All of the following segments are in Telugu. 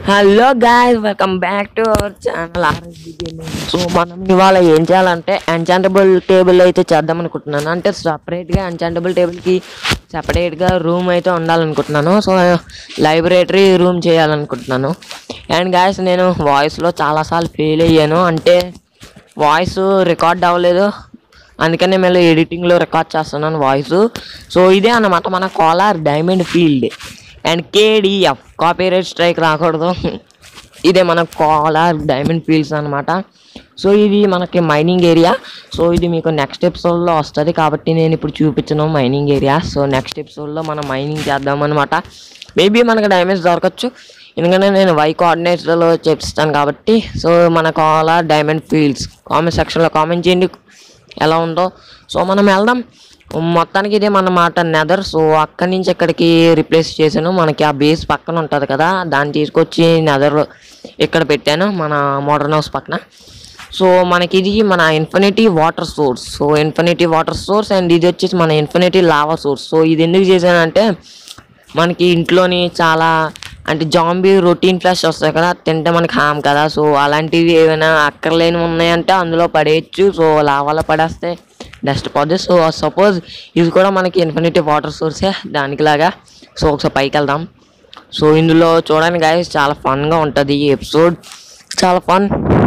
Hello guys welcome back to our channel RSD gaming so మనం ఇవాళ ఏం చేయాలంటే ఎన్చాంటబుల్ టేబుల్ అయితే చేద్దాం అనుకుంటున్నాను అంటే సపరేట్గా ఎన్చాంటబుల్ టేబుల్కి సపరేట్గా రూమ్ అయితే ఉండాలనుకుంటున్నాను సో లైబ్రరీ రూమ్ చేయాలనుకుంటున్నాను అండ్ గాయస్ నేను వాయిస్లో చాలాసార్లు ఫెయిల్ అయ్యాను అంటే వాయిస్ రికార్డ్ అవ్వలేదు అందుకనే మళ్ళీ ఎడిటింగ్లో రికార్డ్ చేస్తున్నాను వాయిస్ సో ఇదే అన్నమాట మన Kolar diamond field and KGF copyright strike రాకూడదు ఇదే మన కోలార్ డైమండ్ ఫీల్డ్స్ అనమాట సో ఇది మనకి మైనింగ్ ఏరియా సో ఇది మీకు నెక్స్ట్ ఎపిసోడ్లో వస్తుంది కాబట్టి నేను ఇప్పుడు చూపించను మైనింగ్ ఏరియా సో నెక్స్ట్ ఎపిసోడ్లో మనం మైనింగ్ చేద్దాం అనమాట మేబీ మనకి డైమండ్స్ దొరకచ్చు ఎందుకంటే నేను వై కోఆర్డినేట్స్లో చెప్తాను కాబట్టి సో మన కోలార్ డైమండ్ ఫీల్డ్స్ కామెంట్ సెక్షన్లో కామెంట్ చేయండి ఎలా ఉందో సో మనం వెళ్దాం మొత్తానికి ఇదే మన మాట నెదర్ సో అక్కడి నుంచి ఇక్కడికి రిప్లేస్ చేశాను మనకి ఆ బేస్ పక్కన ఉంటుంది కదా దాన్ని తీసుకొచ్చి నెదర్ ఇక్కడ పెట్టాను మన మోడర్న్ హౌస్ పక్కన సో మనకి ఇది మన infinity water source so infinity water source and ఇది వచ్చేసి మన ఇన్ఫినిటీ లావా సోర్స్ సో ఇది ఎందుకు చేశానంటే మనకి ఇంట్లోని చాలా అంటే జాంబీ రొటీన్ ఫ్లాష్ వస్తాయి కదా తింటే మనకి హామ్ కదా సో అలాంటివి ఏమైనా అక్కర్లేనివి ఉన్నాయంటే అందులో పడేయచ్చు సో లావాలో పడేస్తే డస్ట్ పోద్ది సో సపోజ్ ఇది కూడా మనకి ఇన్ఫినిటీ వాటర్ సోర్సే దానికిలాగా సో ఒకసారి పైకి వెళ్దాం సో ఇందులో చూడడానికి గాయస్ చాలా ఫన్గా ఉంటుంది ఈ ఎపిసోడ్ చాలా ఫన్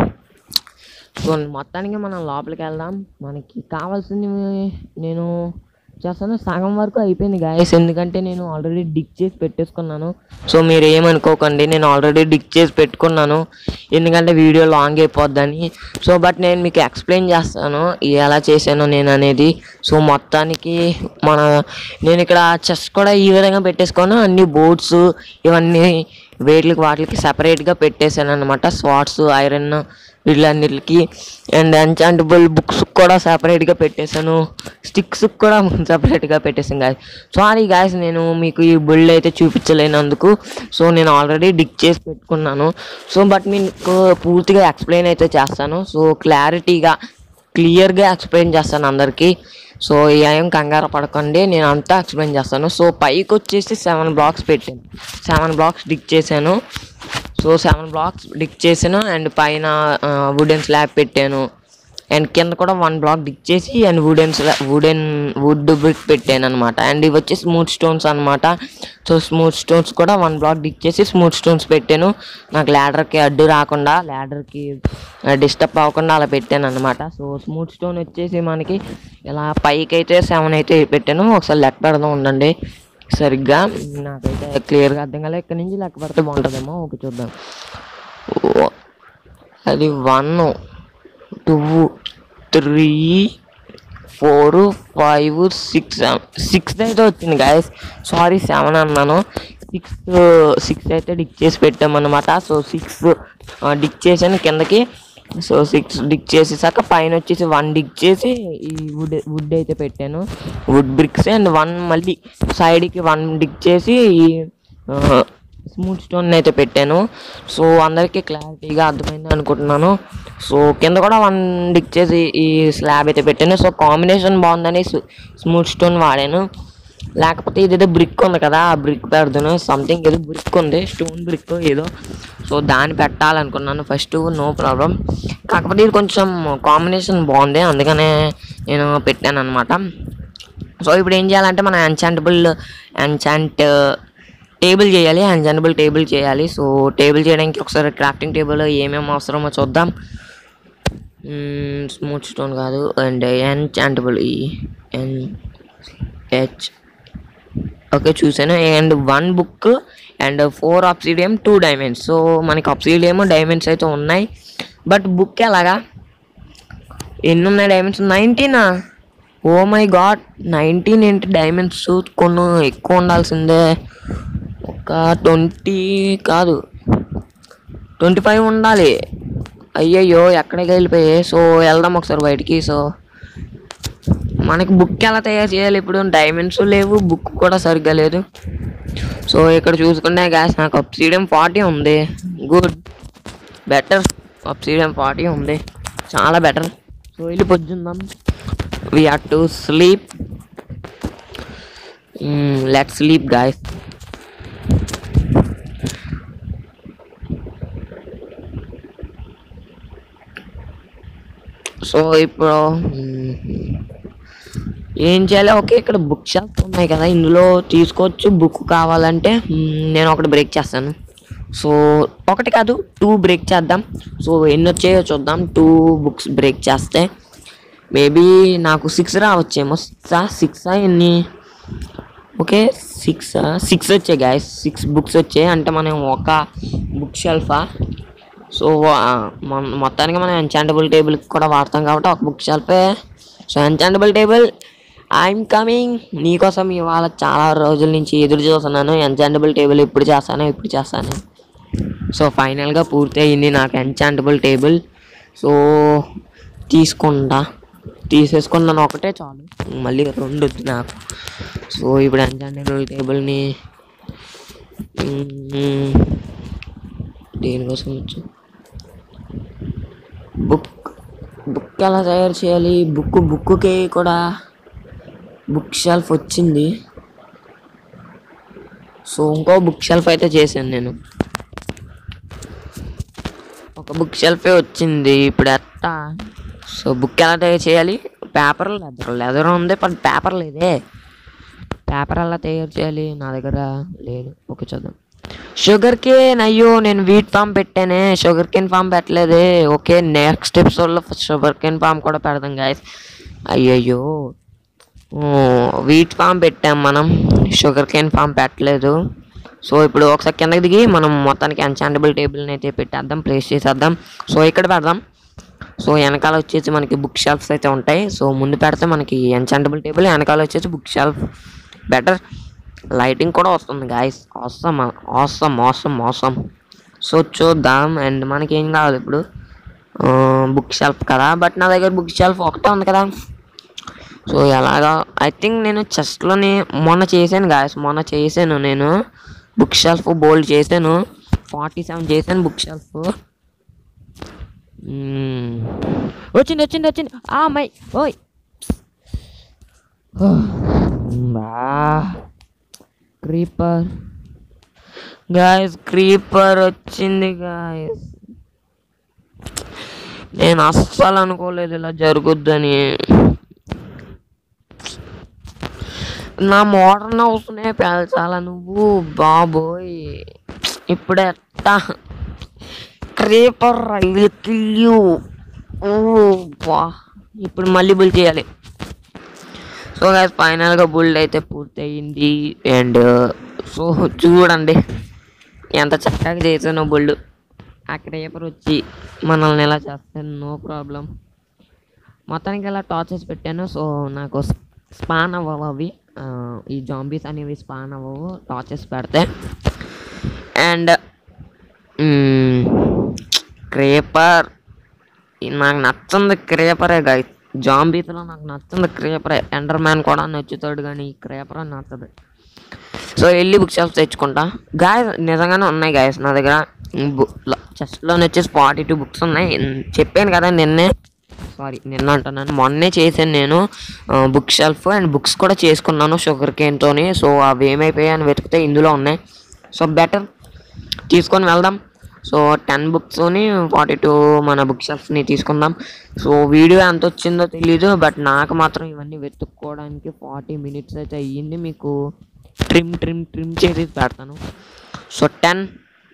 సో మొత్తానికి మనం లోపలికి వెళ్దాం మనకి కావాల్సింది నేను చేస్తాను సగం వరకు అయిపోయింది గాయస్ ఎందుకంటే నేను ఆల్రెడీ డిక్ చేసి పెట్టేసుకున్నాను సో మీరు ఏమనుకోకండి నేను ఆల్రెడీ డిక్ చేసి పెట్టుకున్నాను ఎందుకంటే వీడియో లాంగ్ అయిపోద్దని సో బట్ నేను మీకు ఎక్స్ప్లెయిన్ చేస్తాను ఎలా చేశాను నేను అనేది సో మొత్తానికి మన నేను ఇక్కడ చెస్ కూడా ఈ విధంగా పెట్టేసుకున్నాను అన్ని బోర్డ్స్ ఇవన్నీ వేట్లకి వాటికి సపరేట్గా పెట్టేశాను అనమాట స్వాట్స్ ఐరన్ వీళ్ళన్నిటికి అండ్ ఎన్చాంటబుల్ బుక్స్ కూడా సపరేట్గా పెట్టేశాను స్టిక్స్ కూడా సపరేట్గా పెట్టేసాను గాయస్ సారీ గాయస్ నేను మీకు ఈ బిల్డ్ అయితే చూపించలేనందుకు సో నేను ఆల్రెడీ డిక్ చేసి పెట్టుకున్నాను సో బట్ మీకు పూర్తిగా ఎక్స్ప్లెయిన్ అయితే చేస్తాను సో క్లారిటీగా క్లియర్గా ఎక్స్ప్లెయిన్ చేస్తాను అందరికీ సో ఏం కంగారు పడకండి నేను అంతా ఎక్స్ప్లెయిన్ చేస్తాను సో పైకి వచ్చేసి సెవెన్ బ్లాక్స్ పెట్టాను సెవెన్ బ్లాక్స్ డిక్ చేశాను సో సెవెన్ బ్లాక్స్ డిక్ చేశాను అండ్ పైన వుడెన్ స్లాబ్ పెట్టాను అండ్ కింద కూడా వన్ బ్లాక్ డిక్ చేసి and wooden wooden wood brick పెట్టాను అనమాట అండ్ ఇవి వచ్చి స్మూత్ స్టోన్స్ అనమాట సో స్మూత్ స్టోన్స్ కూడా వన్ బ్లాక్ డిక్ చేసి స్మూత్ స్టోన్స్ పెట్టాను నాకు ల్యాడర్కి అడ్డు రాకుండా ల్యాడర్కి డిస్టర్బ్ అవ్వకుండా అలా పెట్టాను అనమాట సో స్మూత్ స్టోన్ వచ్చేసి మనకి ఇలా పైకి అయితే సెవెన్ అయితే పెట్టాను ఒకసారి లెక్క పెడదాం ఉండండి సరిగ్గా నాకైతే క్లియర్గా అర్థం కాలే ఇక్కడ నుంచి లెక్క పెడితే బాగుంటుందేమో ఓకే చూద్దాం ఓ, అది one two three four five six six అయితే వచ్చింది గాయస్ సారీ సెవెన్ అన్నాను సిక్స్ సిక్స్ అయితే డిక్ చేసి పెట్టామన్నమాట సో సిక్స్ డిక్ చేసాను కిందకి సో సిక్స్ డిక్ చేసేసాక పైన వచ్చేసి వన్ డిక్ చేసి ఈ వుడ్ వుడ్ అయితే పెట్టాను వుడ్ బ్రిక్స్ అండ్ వన్ మళ్ళీ సైడ్కి వన్ డిక్ చేసి ఈ స్మూత్ స్టోన్ అయితే పెట్టాను సో అందరికీ క్లారిటీగా అర్థమైంది అనుకుంటున్నాను సో కింద కూడా వన్ డిక్ చేసి ఈ స్లాబ్ అయితే పెట్టాను సో కాంబినేషన్ బాగుందని స్మూత్ స్టోన్ వాడాను లేకపోతే ఇదేదో బ్రిక్ ఉంది కదా ఆ బ్రిక్ పెడతాను సంథింగ్ ఏదో బ్రిక్ ఉంది స్టోన్ బ్రిక్ ఏదో సో దాన్ని పెట్టాలనుకున్నాను ఫస్ట్ నో ప్రాబ్లం కాకపోతే ఇది కొంచెం కాంబినేషన్ బాగుంది అందుకనే నేను పెట్టాను అనమాట సో ఇప్పుడు ఏం చేయాలంటే మనం ఎన్చాంటబుల్ ఎన్చాంట్ టేబుల్ చేయాలి ఎన్చాంటబుల్ టేబుల్ చేయాలి సో టేబుల్ చేయడానికి ఒకసారి క్రాఫ్టింగ్ టేబుల్ ఏమేమి అవసరమో చూద్దాం స్మూత్ స్టోన్ కాదు అండ్ ఎన్చాంటబుల్ ఈ ఎన్ హెచ్ ఓకే చూసాను and one book and four obsidian two diamonds so మనకి ఆప్సిడియం డైమండ్స్ అయితే ఉన్నాయి బట్ బుక్ ఎలాగా ఎన్ని ఉన్నాయి డైమండ్స్ నైన్టీనా ఓ మై గాడ్ నైన్టీన్ ఏంటి డైమండ్స్ కొన్ని ఎక్కువ ఉండాల్సిందే ఒక ట్వంటీ కాదు ట్వంటీ ఫైవ్ ఉండాలి అయ్యయ్యో ఎక్కడికి వెళ్ళిపోయాయి సో వెళ్దాం ఒకసారి బయటికి సో మనకి బుక్ ఎలా తయారు చేయాలి ఇప్పుడు డైమండ్స్ లేవు బుక్ కూడా సరిగ్గా లేదు సో ఇక్కడ చూసుకుంటే గ్యాస్ నాకు అప్సీడియం ఫార్టీ ఉంది గుడ్ బెటర్ అప్సీడియం ఫార్టీ ఉంది చాలా బెటర్ సో వెళ్ళి పొద్దుందాం we have to sleep let sleep guys so ఇప్పుడు మ్మ్, ఏం చేయాలి ఓకే ఇక్కడ బుక్ షాప్ ఉన్నాయి కదా ఇందులో తీసుకోవచ్చు బుక్ కావాలంటే మ్మ్, నేను ఒకటి బ్రేక్ చేస్తాను సో ఒకటి కాదు టూ బ్రేక్ చేద్దాం సో ఎన్ని వచ్చాయో చూద్దాం టూ బుక్స్ బ్రేక్ చేస్తే మేబీ నాకు సిక్స్ రావచ్చేమో సిక్సా సిక్సా ఎన్ని ఓకే సిక్స్ సిక్స్ వచ్చాయి గాయస్ సిక్స్ బుక్స్ వచ్చాయి అంటే మనం ఒక బుక్ షెల్ఫా సో మన మొత్తానికి మనం ఎన్చాంటబుల్ టేబుల్ కూడా వాడతాం కాబట్టి ఒక బుక్ షెల్ఫే so enchantable table I'm coming నీకోసం ఇవాళ చాలా రోజుల నుంచి ఎదురు చూస్తున్నాను ఎన్చాంటబుల్ టేబుల్ ఎప్పుడు చేస్తాను ఎప్పుడు చేస్తాను సో ఫైనల్గా పూర్తి అయింది నాకు ఎన్చాంటబుల్ టేబుల్ సో తీసుకుంటా తీసేసుకున్నాను ఒకటే చాలు మళ్ళీ రెండు వద్దు నాకు సో ఇప్పుడు ఎన్చాంటబుల్ టేబుల్ని మ్మ్, దేనికోసం వచ్చు బుక్ బుక్ ఎలా తయారు చేయాలి బుక్ బుక్కి కూడా బుక్ షెల్ఫ్ వచ్చింది సో ఇంకో బుక్ షెల్ఫ్ అయితే చేశాను నేను ఒక బుక్ షెల్ఫే వచ్చింది ఇప్పుడు ఎట్టా సో బుక్ ఎలా తయారు చేయాలి పేపర్ లెదర్ లెదర్ ఉంది బట్ పేపర్ లేదే పేపర్ ఎలా తయారు చేయాలి నా దగ్గర లేదు ఓకే చూద్దాం షుగర్ కేన్ అయ్యో నేను వీట్ ఫామ్ పెట్టానే షుగర్ కేన్ ఫామ్ పెట్టలేదే ఓకే నెక్స్ట్ ఎపిసోడ్లో షుగర్ కేన్ ఫామ్ కూడా పెడదాం గాయస్ అయ్యయ్యో వీట్ ఫామ్ పెట్టాం మనం షుగర్ కేన్ ఫామ్ పెట్టలేదు సో ఇప్పుడు ఒకసారి కిందకి దిగి మనం మొత్తానికి ఎన్చాంటబుల్ టేబుల్ని అయితే పెట్టేద్దాం ప్లేస్ చేసేద్దాం సో ఇక్కడ పెడదాం సో వెనకాల వచ్చేసి మనకి బుక్ షెల్ఫ్స్ అయితే ఉంటాయి సో ముందు పెడితే మనకి ఎన్చాంటబుల్ టేబుల్ వెనకాల వచ్చేసి బుక్ షెల్ఫ్ బెటర్ లైటింగ్ కూడా వస్తుంది గాయస్ అవసరం అవసరం అవసరం అవసరం సో చూద్దాం అండ్ మనకి ఏం కావాలి ఇప్పుడు బుక్ షెల్ఫ్ కదా బట్ నా దగ్గర బుక్ షెల్ఫ్ ఒకటే ఉంది కదా సో ఎలాగా ఐ థింక్ నేను చెస్ట్లోని మొన్న చేశాను గాయస్ మొన్న చేశాను నేను బుక్ షెల్ఫ్ బోల్డ్ చేశాను ఫార్టీ సెవెన్ చేశాను బుక్ షెల్ఫ్ వచ్చింది వచ్చింది వచ్చింది ఆ మై ఓయ్ క్రీపర్ గాయస్ క్రీపర్ వచ్చింది గాయస్ నేను అస్సలు అనుకోలేదు ఇలా జరుగుద్దని నా మోడర్న్ హౌస్నే పేల్చాలా నువ్వు బాబోయ్ ఇప్పుడు ఎట్టా క్రీపర్ కిల్యూ ఓ బా ఇప్పుడు మళ్ళీ బుల్ చేయాలి సో గాయస్ ఫైనల్గా బుల్డ్ అయితే పూర్తయింది అండ్ సో చూడండి ఎంత చక్కగా చేసానో బుల్డ్ ఆ క్రేపర్ వచ్చి మనల్ని ఎలా చేస్తాను నో ప్రాబ్లం మొత్తానికి ఇలా టార్చెస్ పెట్టాను సో నాకు స్పాన్ అవ్వవు అవి ఆ, ఈ జాంబీస్ అనేవి స్పాన్ అవ్వవు టార్చెస్ పెడితే అండ్ క్రేపర్ నాకు నచ్చింది క్రేపరే గాయ జాంబీస్లో నాకు నచ్చింది క్రేపరే ఎండర్ మ్యాన్ కూడా నచ్చుతాడు కానీ ఈ క్రేపర్ అని నచ్చదు సో వెళ్ళి బుక్ షాప్స్ తెచ్చుకుంటా గాయస్ నిజంగానే ఉన్నాయి గాయస్ నా దగ్గర చెస్ట్లో వచ్చేసి ఫార్టీ టూ బుక్స్ ఉన్నాయి ఉమ్, చెప్పాను కదా నిన్నే సారీ నిన్న అంటున్నాను మొన్నే చేశాను నేను బుక్ షెల్ఫ్ అండ్ బుక్స్ కూడా చేసుకున్నాను షుగర్ కేన్తోని సో అవి ఏమైపోయాయి అని వెతికితే ఇందులో ఉన్నాయి సో బెటర్ తీసుకొని వెళ్దాం సో టెన్ బుక్స్ని ఫార్టీ టూ మన బుక్ షెల్ఫ్ని తీసుకుందాం సో వీడియో ఎంత వచ్చిందో తెలీదు బట్ నాకు మాత్రం ఇవన్నీ వెతుక్కోవడానికి ఫార్టీ మినిట్స్ అయితే అయ్యింది మీకు ట్రిమ్ ట్రిమ్ ట్రిమ్ చేసి పెడతాను so ten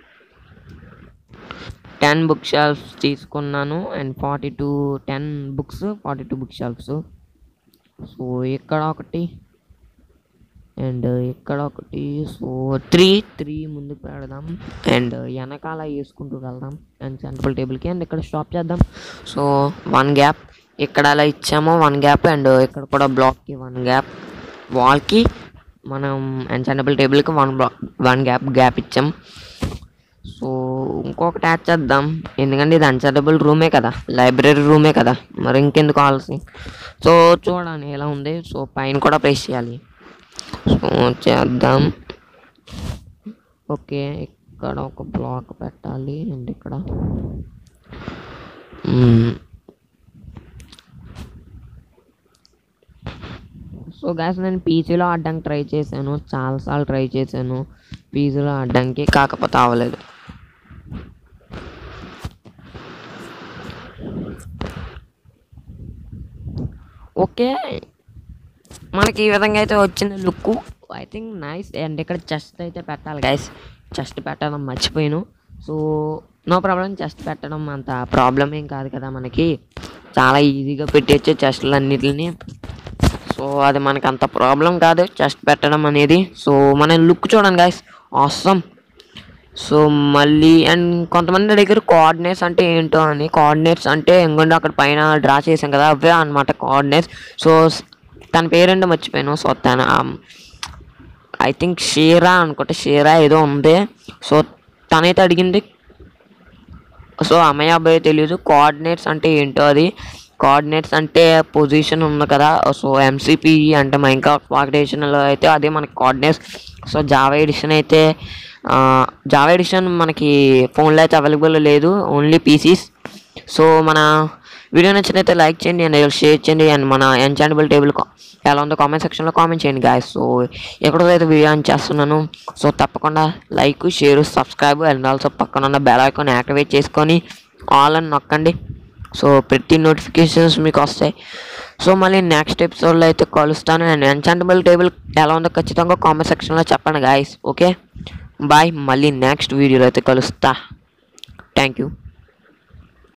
ten bookshelves తీసుకున్నాను and forty two ten books forty two bookshelves so ఇక్కడ ఒకటి అండ్ ఇక్కడ ఒకటి సో త్రీ త్రీ ముందుకు పెడదాం అండ్ వెనకాల వేసుకుంటూ వెళ్దాం అండ్ సెంట్రల్ టేబుల్కి అండ్ ఇక్కడ స్టాప్ చేద్దాం సో వన్ గ్యాప్ ఇక్కడ అలా ఇచ్చామో వన్ గ్యాప్ అండ్ ఇక్కడ కూడా బ్లాక్కి వన్ గ్యాప్ వాల్కి మనం ఎన్సెంటబుల్ టేబుల్కి one block one gap gap ఇచ్చాం సో ఇంకొకటి యాడ్ చేద్దాం ఎందుకంటే ఇది అన్సెటబుల్ రూమే కదా లైబ్రరీ రూమే కదా మరి ఇంకెందుకు కావాల్సి సో చూడండి ఎలా ఉంది సో పైన కూడా ప్లేస్ చేయాలి సో చేద్దాం ఓకే ఇక్కడ ఒక బ్లాక్ పెట్టాలి అండ్ ఇక్కడ మ్మ్. సో గ్యాస్ నేను పీసీలో ఆడడానికి ట్రై చేశాను చాలాసార్లు ట్రై చేశాను పీసీలో ఆడడానికి కాకపోతే అవ్వలేదు ఓకే మనకి ఈ విధంగా అయితే వచ్చింది look I think nice and ఇక్కడ చెస్ట్ అయితే పెట్టాలి గైస్ చెస్ట్ పెట్టడం మర్చిపోయాను సో నో ప్రాబ్లం చెస్ట్ పెట్టడం అంత ప్రాబ్లం ఏం కాదు కదా మనకి చాలా ఈజీగా పెట్టేయచ్చు చెస్ట్లు అన్నిటిని సో అది మనకి అంత ప్రాబ్లం కాదు చెస్ట్ పెట్టడం అనేది సో మన లుక్ చూడండి గైస్ అవసరం సో మళ్ళీ అండ్ కొంతమంది దగ్గర కోఆర్డినేట్స్ అంటే ఏంటో అని కోఆర్డినేట్స్ అంటే ఇంకొండ అక్కడ పైన డ్రా చేసాం కదా అవే అనమాట కోఆర్డినేట్స్ సో తన పేరేంటో మర్చిపోయాను సో తన ఐ థింక్ షీరా అనుకుంటే షీరా ఏదో ఉంది సో తనైతే అడిగింది సో అమ్మాయి అబ్బాయి తెలియదు కోఆర్డినేట్స్ అంటే ఏంటో అది కోఆర్డినేట్స్ అంటే పొజిషన్ ఉంది కదా సో ఎంసీపీ అంటే మైంకా ఎడిషన్లో అయితే అదే మనకి కోఆర్డినేట్స్ సో జావా ఎడిషన్ అయితే జావా ఎడిషన్ మనకి ఫోన్లో అయితే అవైలబుల్ లేదు ఓన్లీ పీసీస్ సో మన వీడియో నచ్చినైతే లైక్ చేయండి అండ్ షేర్ చేయండి అండ్ మన ఎన్చాంటబుల్ టేబుల్ ఎలా ఉందో కామెంట్ సెక్షన్లో కామెంట్ చేయండి గాయస్ సో ఎక్కడో అయితే వీడియో ఆన్ చేస్తున్నాను సో తప్పకుండా like share subscribe and also పక్కన ఉన్న బెల్ ఐకాన్ యాక్టివేట్ చేసుకొని ఆల్ అని నొక్కండి సో ప్రతి నోటిఫికేషన్స్ మీకు వస్తాయి సో మళ్ళీ నెక్స్ట్ ఎపిసోడ్లో అయితే కలుస్తాను అండ్ ఎన్చాంటబుల్ టేబుల్ ఎలా ఉందో ఖచ్చితంగా కామెంట్ సెక్షన్లో చెప్పండి గాయస్ ఓకే బాయ్ మళ్ళీ నెక్స్ట్ వీడియోలో అయితే కలుస్తా థ్యాంక్ యూ